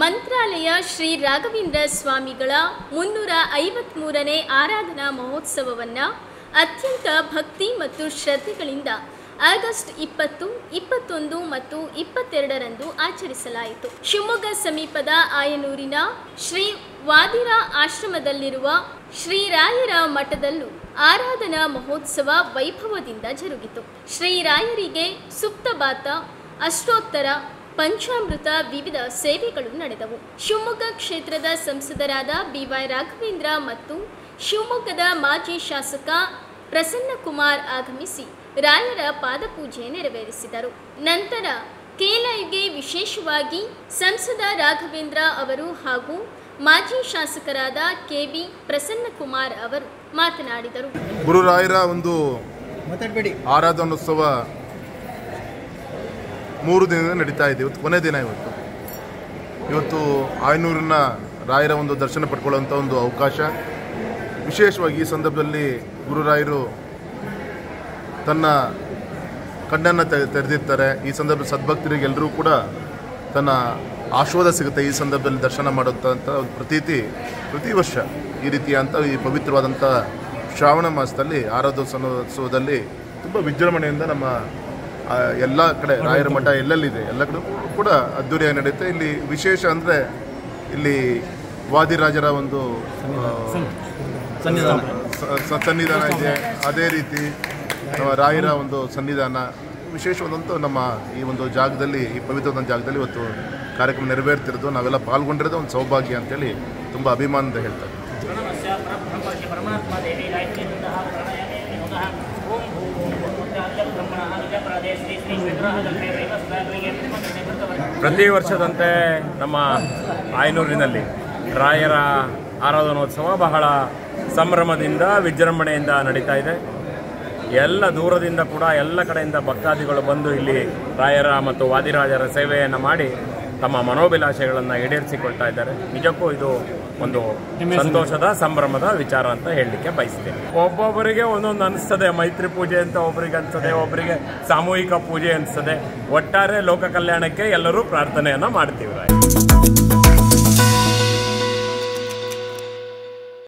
ಮಂತ್ರಾಲಯ ಶ್ರೀ ರಾಘವೇಂದ್ರ ಸ್ವಾಮಿಗಳ ಮುನ್ನೂರ ಐವತ್ಮೂರನೇ ಆರಾಧನಾ ಮಹೋತ್ಸವವನ್ನು ಅತ್ಯಂತ ಭಕ್ತಿ ಮತ್ತು ಶ್ರದ್ಧೆಗಳಿಂದ ಆಗಸ್ಟ್ ಇಪ್ಪತ್ತು ಇಪ್ಪತ್ತೊಂದು ಮತ್ತು ಇಪ್ಪತ್ತೆರಡರಂದು ಆಚರಿಸಲಾಯಿತು ಶಿವಮೊಗ್ಗ ಸಮೀಪದ ಆಯನೂರಿನ ಶ್ರೀ ವಾದಿರ ಆಶ್ರಮದಲ್ಲಿರುವ ಶ್ರೀರಾಯರ ಮಠದಲ್ಲೂ ಆರಾಧನಾ ಮಹೋತ್ಸವ ವೈಭವದಿಂದ ಜರುಗಿತು ಶ್ರೀರಾಯರಿಗೆ ಸುಪ್ತಬಾತ ಅಷ್ಟೋತ್ತರ ಪಂಚಾಮೃತ ವಿವಿಧ ಸೇವೆಗಳು ನಡೆದವು ಶಿವಮೊಗ್ಗ ಕ್ಷೇತ್ರದ ಸಂಸದರಾದ ಬಿವೈ ರಾಘವೇಂದ್ರ ಮತ್ತು ಶಿವಮೊಗ್ಗದ ಮಾಜಿ ಶಾಸಕ ಪ್ರಸನ್ನಕುಮಾರ್ ಆಗಮಿಸಿ ರಾಯರ ಪಾದಪೂಜೆ ನೆರವೇರಿಸಿದರು ನಂತರ ಕೇಲೈವ್ಗೆ ವಿಶೇಷವಾಗಿ ಸಂಸದ ರಾಘವೇಂದ್ರ ಅವರು ಹಾಗೂ ಮಾಜಿ ಶಾಸಕರಾದ ಕೆಬಿ ಪ್ರಸನ್ನಕುಮಾರ್ ಅವರು ಮಾತನಾಡಿದರು ಗುರುರಾಯರ ಒಂದು ಮಾತಾಡಬೇಡಿ ಆರಾಧನೋತ್ಸವ ಮೂರು ದಿನದಿಂದ ನಡೀತಾ ಇದೆ ಇವತ್ತು ಕೊನೆ ದಿನ ಇವತ್ತು ಇವತ್ತು ಆಯನೂರಿನ ರಾಯರ ಒಂದು ದರ್ಶನ ಪಡ್ಕೊಳ್ಳುವಂಥ ಒಂದು ಅವಕಾಶ ವಿಶೇಷವಾಗಿ ಈ ಸಂದರ್ಭದಲ್ಲಿ ಗುರುರಾಯರು ತನ್ನ ಕಣ್ಣನ್ನು ತೆ ತೆರೆದಿರ್ತಾರೆ ಈ ಸಂದರ್ಭದಲ್ಲಿ ಸದ್ಭಕ್ತರಿಗೆ ಎಲ್ಲರೂ ಕೂಡ ತನ್ನ ಆಶೀರ್ವಾದ ಸಿಗುತ್ತೆ ಈ ಸಂದರ್ಭದಲ್ಲಿ ದರ್ಶನ ಮಾಡುವಂಥ ಒಂದು ಪ್ರತೀತಿ ಪ್ರತಿ ವರ್ಷ ಈ ರೀತಿಯಂಥ ಈ ಪವಿತ್ರವಾದಂಥ ಶ್ರಾವಣ ಮಾಸದಲ್ಲಿ ಆರಾಧೋತ್ಸವದಲ್ಲಿ ತುಂಬ ವಿಜೃಂಭಣೆಯಿಂದ ನಮ್ಮ ಆ, ಎಲ್ಲ ಕಡೆ ರಾಯರ ಮಠ ಎಲ್ಲೆಲ್ಲಿದೆ ಎಲ್ಲ ಕಡೆ ಕೂಡ ಅದ್ದೂರಿಯಾಗಿ ನಡೆಯುತ್ತೆ ಇಲ್ಲಿ ವಿಶೇಷ ಅಂದರೆ ಇಲ್ಲಿ ವಾದಿರಾಜರ ಒಂದು ಆ, ಸ- ಸ- ಸನ್ನಿಧಾನ ಇದೆ ಅದೇ ರೀತಿ ನಮ್ಮ ರಾಯರ ಒಂದು ಸನ್ನಿಧಾನ ವಿಶೇಷವಾದಂಥ ನಮ್ಮ ಈ ಒಂದು ಜಾಗದಲ್ಲಿ ಈ ಪವಿತ್ರವಾದ ಜಾಗದಲ್ಲಿ ಇವತ್ತು ಕಾರ್ಯಕ್ರಮ ನೆರವೇರ್ತಿರೋದು ನಾವೆಲ್ಲ ಪಾಲ್ಗೊಂಡಿರೋದು ಒಂದು ಸೌಭಾಗ್ಯ ಅಂತೇಳಿ ತುಂಬ ಅಭಿಮಾನದಿಂದ ಹೇಳ್ತಾರೆ ಪ್ರಣವಸ್ಯ ಪರಬ್ರಹ್ಮಸ್ಯ ಪರಮಾತ್ಮ ದೇವಿ ಗಾಯತ್ರಿವೃಂದಃ ಪ್ರಣಯಾಮಿ ವಿನೋದಃ ಓಂ ಭೂ ಓಂ ಭೂತ್ಯಾದ್ಯ ಬ್ರಹ್ಮಣಃ ನಿಜಪ್ರಾದೇ ಶ್ರೀ ಶ್ರೀ ವಿಗ್ರಹ ಗಂಧೆ ದೈವ ಸ್ವಾಮಿಗೆ ಮಂತ್ರನೆ ಬರ್ತವೆ ಪ್ರತಿ ವರ್ಷದಂತೆ ನಮ್ಮ ಆಯನೂರಿನಲ್ಲಿ ರಾಯರ ಆರಾಧನೋತ್ಸವ ಬಹಳ ಸಂಭ್ರಮದಿಂದ ವಿಜೃಂಭಣೆಯಿಂದ ನಡೀತಾ ಇದೆ ಎಲ್ಲ ದೂರದಿಂದ ಕೂಡ ಎಲ್ಲ ಕಡೆಯಿಂದ ಭಕ್ತಾದಿಗಳು ಬಂದು ಇಲ್ಲಿ ರಾಯರ ಮತ್ತು ವಾದಿರಾಜರ ಸೇವೆಯನ್ನು ಮಾಡಿ ತಮ್ಮ ಮನೋಭಿಲಾಷೆಗಳನ್ನು ಈಡೇರಿಸಿಕೊಳ್ತಾ ಇದ್ದಾರೆ ನಿಜಕ್ಕೂ ಇದು ಒಂದು ಸಂತೋಷದ ಸಂಭ್ರಮದ ವಿಚಾರ ಅಂತ ಹೇಳಲಿಕ್ಕೆ ಬಯಸ್ತೇನೆ ಒಬ್ಬೊಬ್ಬರಿಗೆ ಒಂದೊಂದು ಅನಿಸ್ತದೆ ಮೈತ್ರಿ ಪೂಜೆ ಅಂತ ಒಬ್ಬರಿಗೆ ಅನಿಸ್ತದೆ ಒಬ್ಬರಿಗೆ ಸಾಮೂಹಿಕ ಪೂಜೆ ಅನಿಸ್ತದೆ ಒಟ್ಟಾರೆ ಲೋಕ ಕಲ್ಯಾಣಕ್ಕೆ ಎಲ್ಲರೂ ಪ್ರಾರ್ಥನೆಯನ್ನು ಮಾಡ್ತೀವಿ ರಾಯ